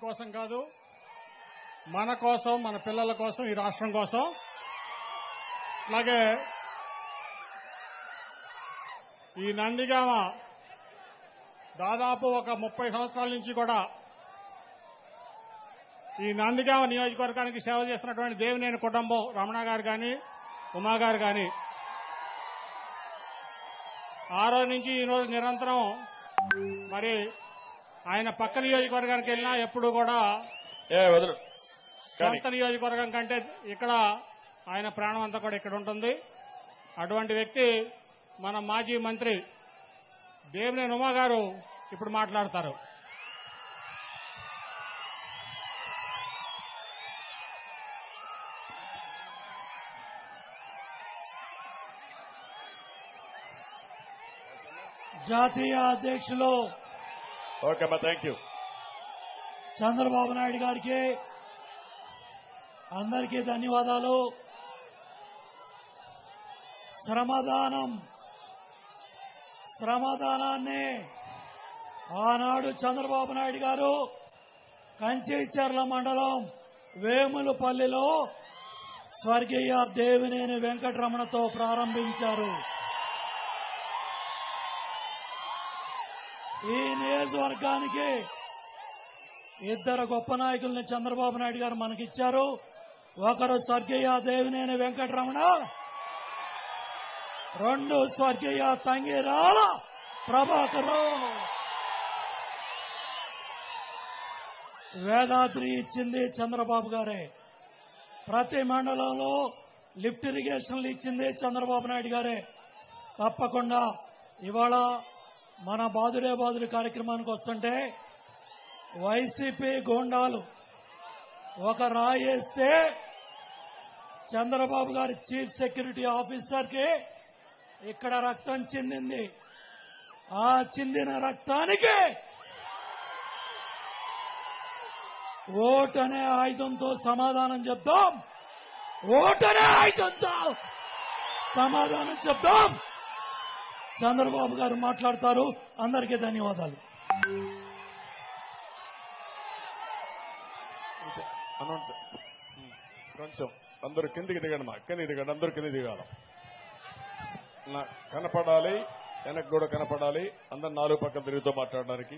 కోసం కాదు మన కోసం మన పిల్లల కోసం ఈ రాష్ట్రం కోసం అలాగే ఈ నందిగామ దాదాపు ఒక ముప్పై సంవత్సరాల నుంచి కూడా ఈ నందిగామ నియోజకవర్గానికి సేవ చేస్తున్నటువంటి దేవినేని కుటుంబం రమణ గారు కానీ ఉమా గారు కానీ ఆ రోజు నుంచి ఈ రోజు నిరంతరం మరి ఆయన పక్క నియోజకవర్గానికి వెళ్ళినా ఎప్పుడు కూడా ఏ వదులు కానీ సొంత నియోజకవర్గం కంటే ఇక్కడ ఆయన ప్రాణం అంతా కూడా ఇక్కడ ఉంటుంది అటువంటి వ్యక్తి మన మాజీ మంత్రి దేవినేని ఉమా గారు ఇప్పుడు మాట్లాడతారు జాతీయ అధ్యక్షులు ఓకే అమ్మా థ్యాంక్ యూ చంద్రబాబు నాయుడు గారికి అందరికీ ధన్యవాదాలు శ్రమదానం శ్రమదానాన్ని ఆనాడు చంద్రబాబు నాయుడు గారు కంచిచర్ల మండలం వేములపల్లిలో స్వర్గీయ దేవినేని వెంకటరమణతో ప్రారంభించారు ఈ నియోజకవర్గానికి ఇద్దరు గొప్ప నాయకుల్ని చంద్రబాబు నాయుడు గారు మనకిచ్చారు ఒకరు స్వర్గీయ దేవినేని వెంకటరమణ రెండు స్వర్గీయ తంగిరాల ప్రభాకరు వేదాద్రి ఇచ్చింది చంద్రబాబు గారే ప్రతి మండలంలో లిఫ్ట్ ఇరిగేషన్లు ఇచ్చింది చంద్రబాబు నాయుడు గారే తప్పకుండా ఇవాళ మన బాదుడే బాదుడు కార్యక్రమానికి వస్తుంటే వైసీపీ గోండాలు ఒక రాయేస్తే చంద్రబాబు గారి చీఫ్ సెక్యూరిటీ ఆఫీసర్ కి ఇక్కడ రక్తం చెందింది ఆ చెందిన రక్తానికి ఓట్ అనే ఆయుధంతో సమాధానం చెప్తాం ఓట్ అనే ఆయుధంతో సమాధానం చెప్తాం చంద్రబాబు గారు మాట్లాడతారు అందరికీ ధన్యవాదాలు అనంత కొంచెం అందరూ కిందికి దిగండి మా కిందికి దిగండి అందరూ కింద దిగాల నా కనపడాలి వెనక్కి కూడా కనపడాలి అందరు నాలుగు పక్కన తిరుగుతూ మాట్లాడడానికి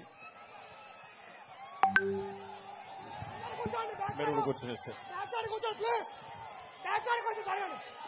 మీరు కూడా కూర్చునేస్తే బ్యాక్ సైడ్ కూర్చోండి ప్లీజ్ బ్యాక్ సైడ్ కొంచెం జరగండి